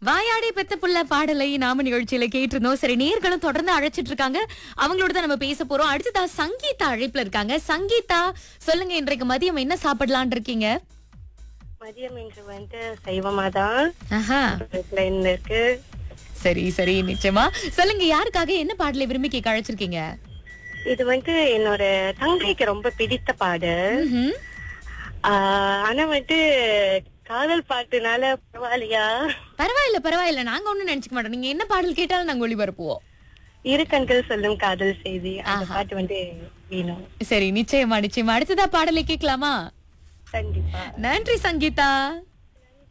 வாயாடி பெத்த புள்ள பாடலை நாம நிகழ்ச்சியில கேட்டிருந்தோம் சரி நேர்களும் தொடர்ந்து அழைச்சிட்டு இருக்காங்க அவங்களோட தான் நம்ம பேச போறோம் அடுத்ததா சங்கீதா அழைப்புல இருக்காங்க சங்கீதா சொல்லுங்க இன்றைக்கு மதியம் என்ன சாப்பிடலாம்னு இருக்கீங்க மதியம் இன்று வந்து சைவமா தான் ஆஹா பிளைன் இருக்கு சரி சரி நிச்சயமா சொல்லுங்க யாருக்காக என்ன பாடலை விரும்பி கேட்க அழைச்சிருக்கீங்க இது வந்து என்னோட தங்கைக்கு ரொம்ப பிடித்த பாடு ம்ஹும். ஆஹ் ஆனா வந்து காதல் பாட்டுனால பரவாயில்லையா பரவாயில்ல பரவாயில்ல நாங்க ஒண்ணும் நினைச்சுக்க மாட்டோம் நீங்க என்ன பாடல் கேட்டாலும் நாங்க ஒளிபரப்புவோம் இரு கண்கள் சொல்லும் காதல் செய்தி அந்த ஆஹா. பாட்டு வந்து வேணும் சரி நிச்சயமா நிச்சயமா அடுத்ததா பாடலை கேட்கலாமா கண்டிப்பா நன்றி சங்கீதா